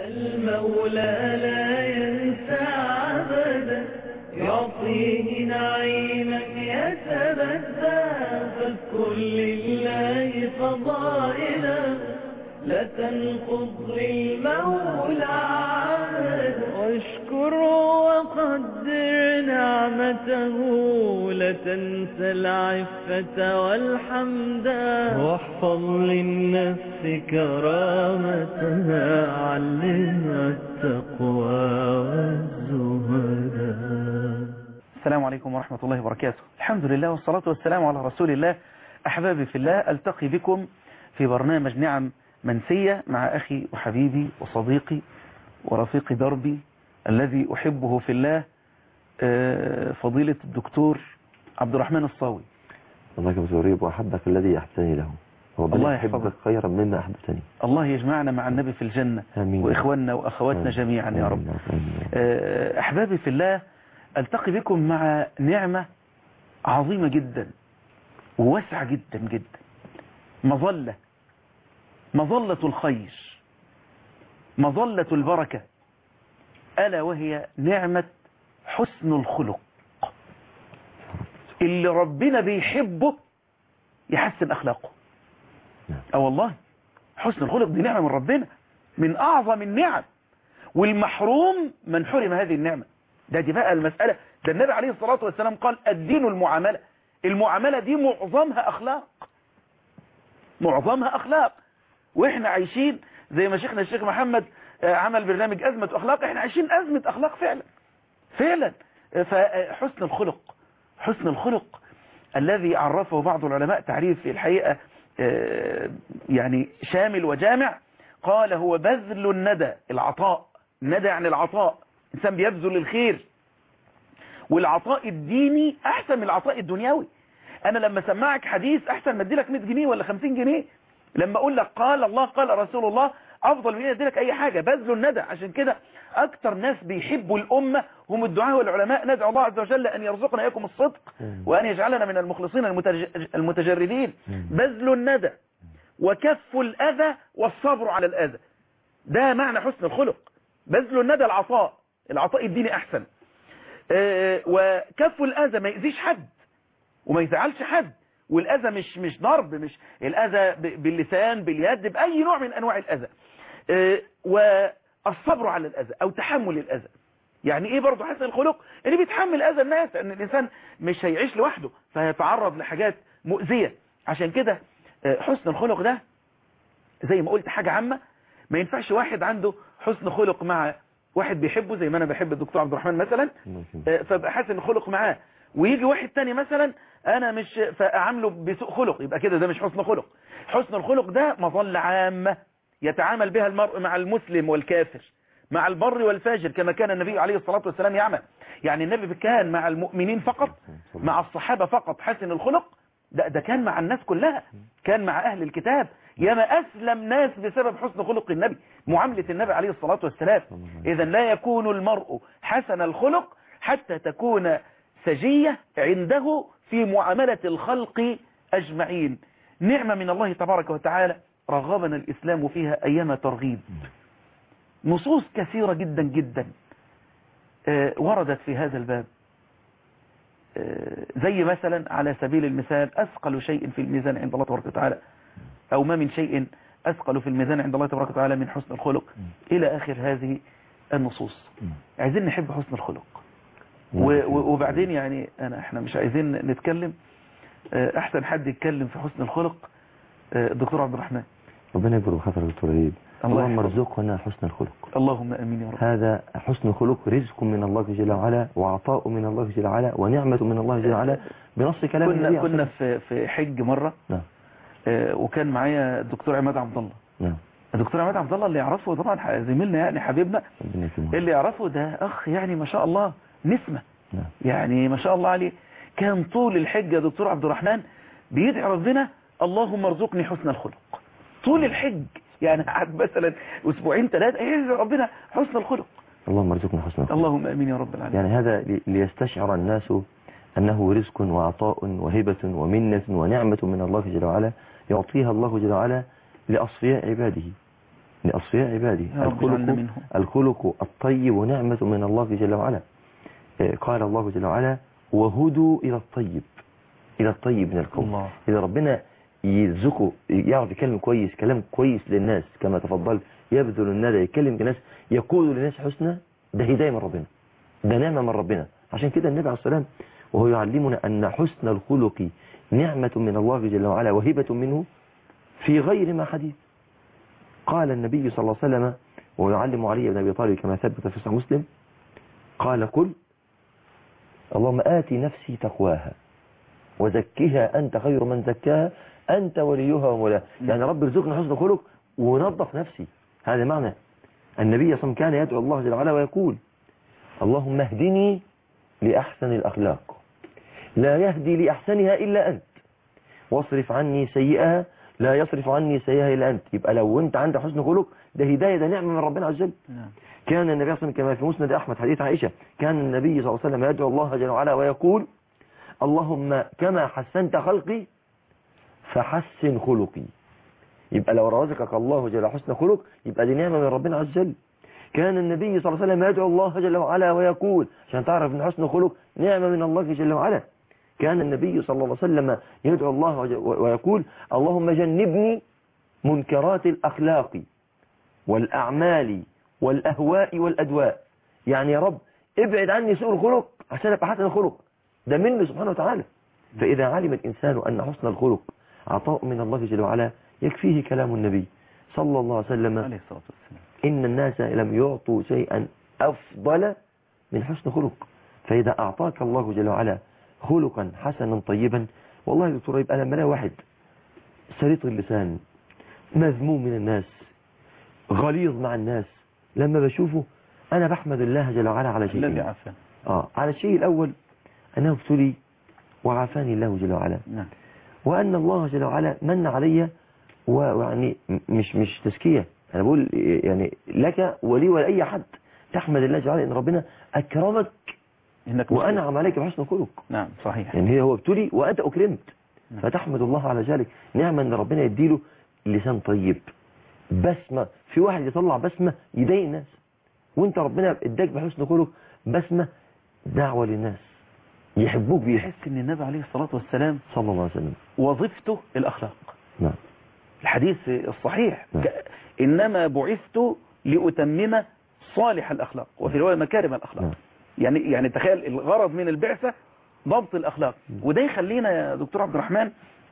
المولى لا ينسى عبدا يعطيه نعيما يتبدى فاذكر لله فضائلا لا تنقض للمولى عهدا واشكره وقدر نعمته لا تنسى العفة والحمدا واحفظ للنفس كرامتها علمها التقوى والزهدا السلام عليكم ورحمة الله وبركاته الحمد لله والصلاة والسلام على رسول الله أحبابي في الله ألتقي بكم في برنامج نعم منسية مع أخي وحبيبي وصديقي ورفيق دربي الذي أحبه في الله آه، فضيلة الدكتور عبد الرحمن الصاوي الله يكبر غريب وأحبك الذي أحبتني له الله ربنا يحفظك. يحبك خيرا مما أحببتني الله يجمعنا مع النبي في الجنة آمين. وإخواننا وأخواتنا آمين. جميعا يا رب آمين. آمين. آه، أحبابي في الله ألتقي بكم مع نعمة عظيمة جدا وواسعة جدا جدا مظلة مظلة الخير مظلة البركة ألا وهي نعمة حسن الخلق اللي ربنا بيحبه يحسن أخلاقه نعم. اه والله حسن الخلق دي نعمة من ربنا من أعظم النعم والمحروم من حرم هذه النعمة ده دي بقى المسألة ده النبي عليه الصلاة والسلام قال الدين المعاملة المعاملة دي معظمها أخلاق معظمها أخلاق وإحنا عايشين زي ما شيخنا الشيخ محمد آه، عمل برنامج أزمة أخلاق إحنا عايشين أزمة أخلاق فعلا فعلا آه، فحسن الخلق حسن الخلق الذي عرفه بعض العلماء تعريف في الحقيقة آه، يعني شامل وجامع قال هو بذل الندى العطاء الندى يعني العطاء إنسان بيبذل الخير والعطاء الديني أحسن من العطاء الدنيوي أنا لما سمعك حديث أحسن ما اديلك 100 جنيه ولا 50 جنيه لما أقول لك قال الله قال رسول الله أفضل من اديلك أي حاجة بذل الندى عشان كده أكتر ناس بيحبوا الأمة هم الدعاء والعلماء ندعو الله عز وجل أن يرزقنا إياكم الصدق وأن يجعلنا من المخلصين المتج- المتجردين بذل الندى وكف الأذى والصبر على الأذى ده معنى حسن الخلق بذل الندى العطاء العطاء الديني أحسن آه، وكف الأذى ما يأذيش حد وما يزعلش حد والأذى مش مش ضرب مش الأذى ب- باللسان باليد بأي نوع من أنواع الأذى آه، والصبر على الأذى أو تحمل الأذى يعني ايه برضه حسن الخلق اللي بيتحمل اذى الناس ان الانسان مش هيعيش لوحده فهيتعرض لحاجات مؤذية عشان كده آه، حسن الخلق ده زي ما قلت حاجة عامة ما ينفعش واحد عنده حسن خلق مع واحد بيحبه زي ما انا بحب الدكتور عبد الرحمن مثلا آه، فابقى حسن الخلق معاه ويجي واحد تاني مثلا انا مش فاعامله بسوء خلق يبقى كده ده مش حسن خلق حسن الخلق ده مظلة عامة يتعامل بها المرء مع المسلم والكافر مع البر والفاجر كما كان النبي عليه الصلاة والسلام يعمل يعني النبي كان مع المؤمنين فقط مع الصحابة فقط حسن الخلق ده, ده كان مع الناس كلها كان مع أهل الكتاب ياما أسلم ناس بسبب حسن خلق النبي معاملة النبي عليه الصلاة والسلام إذا لا يكون المرء حسن الخلق حتى تكون سجية عنده في معاملة الخلق أجمعين نعمة من الله تبارك وتعالى رغبنا الإسلام فيها أيام ترغيب نصوص كثيرة جدا جدا آه، وردت في هذا الباب آه، زي مثلا على سبيل المثال أثقل شيء في الميزان عند الله تبارك وتعالى أو ما من شيء أثقل في الميزان عند الله تبارك وتعالى من حسن الخلق إلى آخر هذه النصوص عايزين نحب حسن الخلق و- و- وبعدين يعني أنا احنا مش عايزين نتكلم آه، أحسن حد يتكلم في حسن الخلق آه، الدكتور عبد الرحمن ربنا يكبر بخاطر دكتور غريب الله اللهم يحفظك. ارزقنا حسن الخلق اللهم أمين يا رب هذا حسن الخلق رزق من الله جل وعلا وعطاء من الله جل وعلا ونعمة من الله جل وعلا بنص كلام النبي كنا عليه كنا الصلاة في في حج مرة نعم آه، وكان معايا الدكتور عماد عبد الله نعم الدكتور عماد عبد الله اللي يعرفه طبعا ح- زميلنا يعني حبيبنا ربنا يكرمه اللي يعرفه ده اخ يعني ما شاء الله نسمة نعم يعني ما شاء الله عليه كان طول الحج يا دكتور عبد الرحمن بيدعي ربنا اللهم ارزقني حسن الخلق طول الحج يعني قعد مثلا اسبوعين ثلاثه يدعي ربنا حسن الخلق اللهم ارزقنا حسن الخلق اللهم امين يا رب العالمين يعني هذا لي- ليستشعر الناس أنه رزق وعطاء وهبة ومنة ونعمة من الله جل وعلا يعطيها الله جل وعلا لأصفياء عباده لأصل يا عبادي يا رب اجعلنا الخلق, منهم. الخلق الطيب نعمة من الله جل وعلا آه، قال الله جل وعلا وهدوا إلى الطيب إلى الطيب من القول الله. إذا ربنا يرزقه يعرف يكلم كويس كلام كويس للناس كما تفضل يبذل الندى يكلم الناس يقول للناس حسنى ده هداية من ربنا ده نعمة من ربنا عشان كده النبي عليه الصلاة والسلام وهو يعلمنا أن حسن الخلق نعمة من الله جل وعلا وهبة منه في غير ما حديث قال النبي صلى الله عليه وسلم ويعلم علي بن أبي طالب كما ثبت في صحيح مسلم قال قل اللهم آتي نفسي تقواها وزكها أنت خير من زكاها أنت وليها ومولاها يعني رب ارزقنا حسن خلق ونظف نفسي هذا معنى النبي صلى الله عليه وسلم كان يدعو الله جل وعلا ويقول اللهم اهدني لأحسن الأخلاق لا يهدي لأحسنها إلا أنت واصرف عني سيئها لا يصرف عني سيئها إلا أنت يبقى لو أنت عندك حسن خلق ده هداية ده نعمة من ربنا عز وجل نعم كان النبي صلى الله عليه وسلم كما في مسند أحمد حديث عائشة كان النبي صلى الله عليه وسلم يدعو الله جل وعلا ويقول اللهم كما حسنت خلقي فحسن خلقي يبقى لو رزقك الله جل حسن خلق يبقى دي نعمة من ربنا عز وجل كان النبي صلى الله عليه وسلم يدعو الله جل وعلا ويقول عشان تعرف ان حسن خلق نعمة من الله جل وعلا كان النبي صلى الله عليه وسلم يدعو الله وج- ويقول اللهم جنبني منكرات الأخلاق والأعمال والأهواء والأدواء يعني يا رب ابعد عني سوء الخلق عشان ابقى حسن الخلق ده منه سبحانه وتعالى فإذا علم الإنسان أن حسن الخلق عطاء من الله جل وعلا يكفيه كلام النبي صلى الله عليه وسلم عليه الصلاة والسلام إن الناس لم يعطوا شيئا أفضل من حسن خلق فإذا أعطاك الله جل وعلا خلقا حسنا طيبا والله يا دكتور يبقى لما الاقي واحد سليط اللسان مذموم من الناس غليظ مع الناس لما بشوفه أنا بحمد الله جل وعلا على الذي شيئين عافانا آه على الشيء الأول أنه ابتلي وعافاني الله جل وعلا نعم وأن الله جل وعلا من علي و- ويعني م- مش مش تزكية أنا بقول يعني لك ولي ولأي حد تحمد الله جل وعلا إن ربنا أكرمك إنك وأنعم عليك بحسن خلق نعم صحيح يعني هي هو ابتلي وأنت أكرمت نعم. فتحمد الله على ذلك نعمة أن ربنا يديله لسان طيب بسمة في واحد يطلع بسمة يضايق الناس وانت ربنا اداك بحسن خلق بسمة دعوة للناس يحبوك بيها تحس ان النبي عليه الصلاة والسلام صلى الله عليه وسلم وظيفته الاخلاق نعم الحديث الصحيح نعم. ك- انما بعثت لاتمم صالح الاخلاق وفي رواية مكارم الاخلاق نعم. يعني يعني تخيل الغرض من البعثة ضبط الاخلاق وده يخلينا يا دكتور عبد الرحمن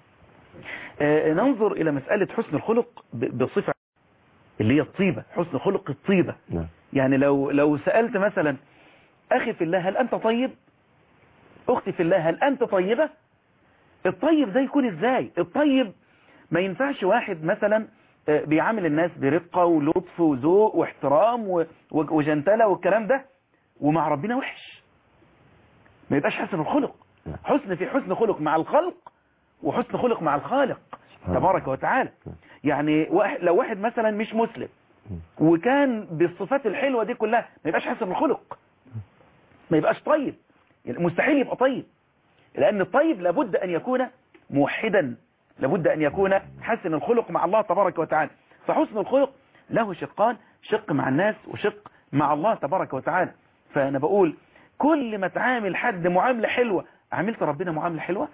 آه، ننظر الى مسألة حسن الخلق ب- بصفة اللي هي الطيبة حسن خلق الطيبة نعم يعني لو لو سألت مثلا أخي في الله هل أنت طيب أختي في الله هل أنت طيبة الطيب ده يكون إزاي الطيب ما ينفعش واحد مثلا آه، بيعامل الناس برقة ولطف وذوق واحترام و- و- وجنتلة والكلام ده ومع ربنا وحش ما يبقاش حسن الخلق نعم. حسن في حسن خلق مع الخلق وحسن خلق مع الخالق سبحان تبارك وتعالى نعم. يعني واحد لو واحد مثلا مش مسلم وكان بالصفات الحلوة دي كلها ما يبقاش حسن الخلق ما يبقاش طيب يعني مستحيل يبقى طيب لأن الطيب لابد أن يكون موحدا لابد أن يكون حسن الخلق مع الله تبارك وتعالى فحسن الخلق له شقان شق مع الناس وشق مع الله تبارك وتعالى فأنا بقول كل ما تعامل حد معاملة حلوة عملت ربنا معاملة حلوة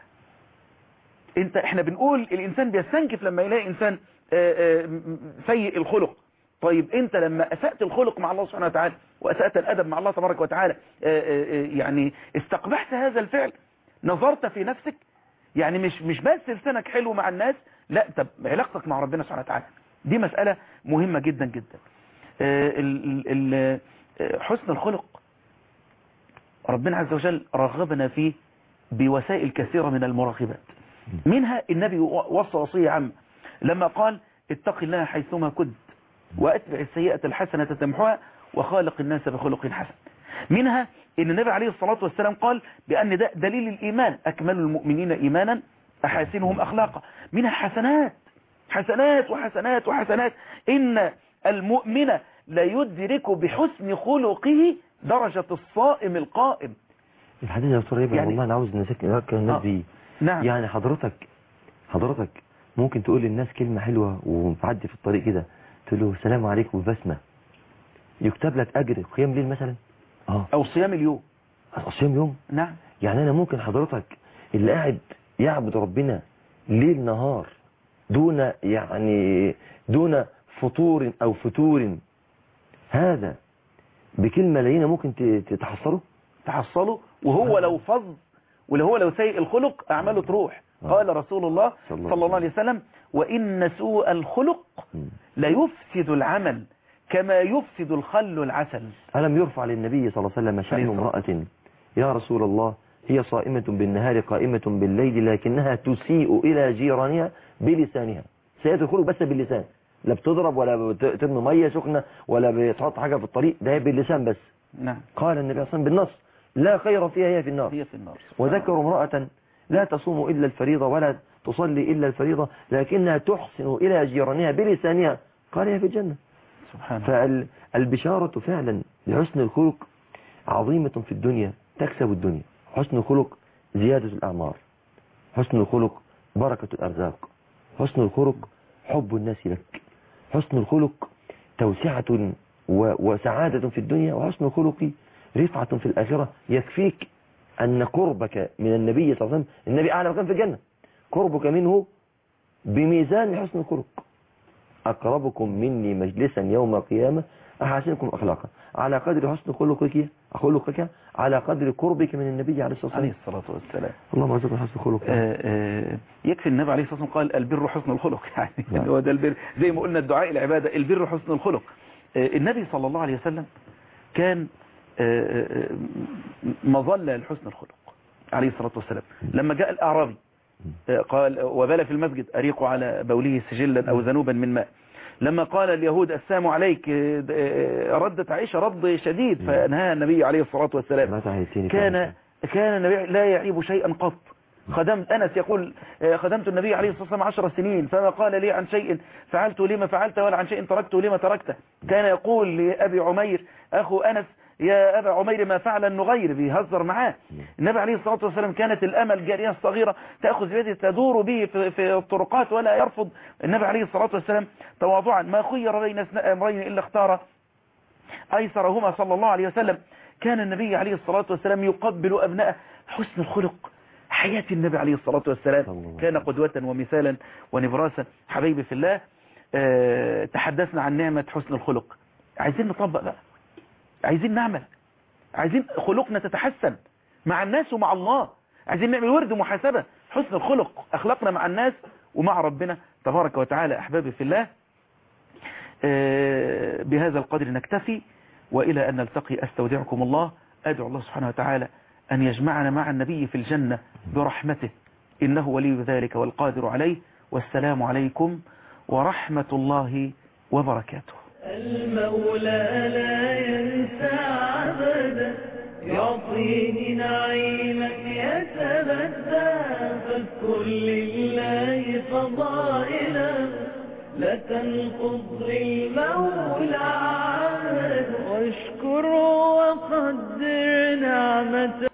انت احنا بنقول الانسان بيستنكف لما يلاقي انسان آه، آه، م- سيء الخلق طيب انت لما اسأت الخلق مع الله سبحانه وتعالى واسأت الادب مع الله تبارك وتعالى آه، آه، آه، يعني استقبحت هذا الفعل نظرت في نفسك يعني مش مش بس لسانك حلو مع الناس لا طب علاقتك مع ربنا سبحانه وتعالى دي مسألة مهمة جدا جدا آه، ال- ال- آه، حسن الخلق ربنا عز وجل رغبنا فيه بوسائل كثيرة من المراقبات منها النبي وصى وصية عامة لما قال اتق الله حيثما كنت وأتبع السيئة الحسنة تمحوها وخالق الناس بخلق حسن منها ان النبي عليه الصلاة والسلام قال بأن ده دليل الإيمان أكمل المؤمنين إيمانا أحاسنهم أخلاقا منها حسنات حسنات وحسنات وحسنات إن المؤمن لا يدرك بحسن خلقه درجة الصائم القائم الحديث يا دكتور يبقى يعني- والله انا عاوز نذكر نذكر الناس آه. بيه نعم يعني حضرتك حضرتك ممكن تقول للناس كلمة حلوة ومعدي في الطريق كده قلت له السلام عليكم وبسمة يكتب لك أجر قيام ليل مثلا اه او صيام اليوم صيام يوم نعم يعني أنا ممكن حضرتك اللي قاعد يعبد ربنا ليل نهار دون يعني دون فطور أو فتور هذا بكلمة لينة ممكن ت- تتحصله تحصله وهو لو فظ ولو هو لو سيء الخلق اعماله تروح آه. قال رسول الله صلى الله صلى الله عليه وسلم وان سوء الخلق مم. ليفسد العمل كما يفسد الخل العسل ألم يرفع للنبي صلى الله عليه وسلم شأن عليه الصلاة امرأة يا رسول الله هي صائمة بالنهار قائمة بالليل لكنها تسيء إلى جيرانها بلسانها سيئة الخلق بس باللسان لا بتضرب ولا بترمي مية سخنة ولا بتحط حاجة في الطريق ده هي باللسان بس نعم قال النبي صلى الله عليه وسلم بالنص لا خير فيها هي في النار هي في النار سبحان وذكر امرأة لا تصوم إلا الفريضة ولا تصلي إلا الفريضة لكنها تحسن إلى جيرانها بلسانها قال هي في الجنة سبحان الله فالبشارة فعلا لحسن الخلق عظيمة في الدنيا تكسب الدنيا حسن الخلق زيادة الأعمار حسن الخلق بركة الأرزاق حسن الخلق حب الناس لك حسن الخلق توسعة و- وسعادة في الدنيا وحسن الخلق رفعة في الآخرة يكفيك أن قربك من النبي صلى الله عليه وسلم النبي أعلى مكان في الجنة قربك منه بميزان حسن الخلق أقربكم مني مجلسا يوم القيامة أحسنكم أخلاقا على قدر حسن خلقك خلقك على قدر قربك من النبي عليه الصلاة عليه والسلام الصلاة والسلام اللهم ارزقنا حسن خلق آه، آه، يكفي النبي عليه الصلاة والسلام قال البر حسن الخلق يعني نعم. هو ده البر زي ما قلنا الدعاء العبادة البر حسن الخلق آه، النبي صلى الله عليه وسلم كان آه، آه، مظلة لحسن الخلق عليه الصلاة والسلام لما جاء الأعرابي آه، قال وبال في المسجد أريق على بوله سجلا أو ذنوبا من ماء لما قال اليهود السلام عليك آه، آه، ردت عائشة رد شديد فنهى النبي عليه الصلاة والسلام ما تعيسيني كان كان النبي لا يعيب شيئا قط خدمت أنس يقول آه، خدمت النبي عليه الصلاة والسلام عشر سنين فما قال لي عن شيء فعلت لما فعلت ولا عن شيء تركته لما تركته كان يقول لأبي عمير أخو أنس يا أبا عمير ما فعل النغير بيهزر معاه النبي عليه الصلاة والسلام كانت الأمل الجارية الصغيرة تأخذ بيده تدور به في, في الطرقات ولا يرفض النبي عليه الصلاة والسلام تواضعا ما خير بين اثنين أمرين إلا اختار أيسرهما صلى الله عليه وسلم كان النبي عليه الصلاة والسلام يقبل أبناءه حسن الخلق حياة النبي عليه الصلاة والسلام صلى الله عليه كان قدوة ومثالا ونبراسا حبيبي في الله آه، تحدثنا عن نعمة حسن الخلق عايزين نطبق بقى عايزين نعمل عايزين خلقنا تتحسن مع الناس ومع الله عايزين نعمل ورد محاسبة حسن الخلق أخلاقنا مع الناس ومع ربنا تبارك وتعالى أحبابي في الله آه، بهذا القدر نكتفي وإلى أن نلتقي أستودعكم الله أدعو الله سبحانه وتعالى أن يجمعنا مع النبي في الجنة برحمته إنه ولي ذلك والقادر عليه والسلام عليكم ورحمة الله وبركاته المولى لا ينسى عبدا يعطيه نعيما يتبدى فاذكر لله فضائلا لا تنقض للمولى عمدا واشكر وقدر نعمته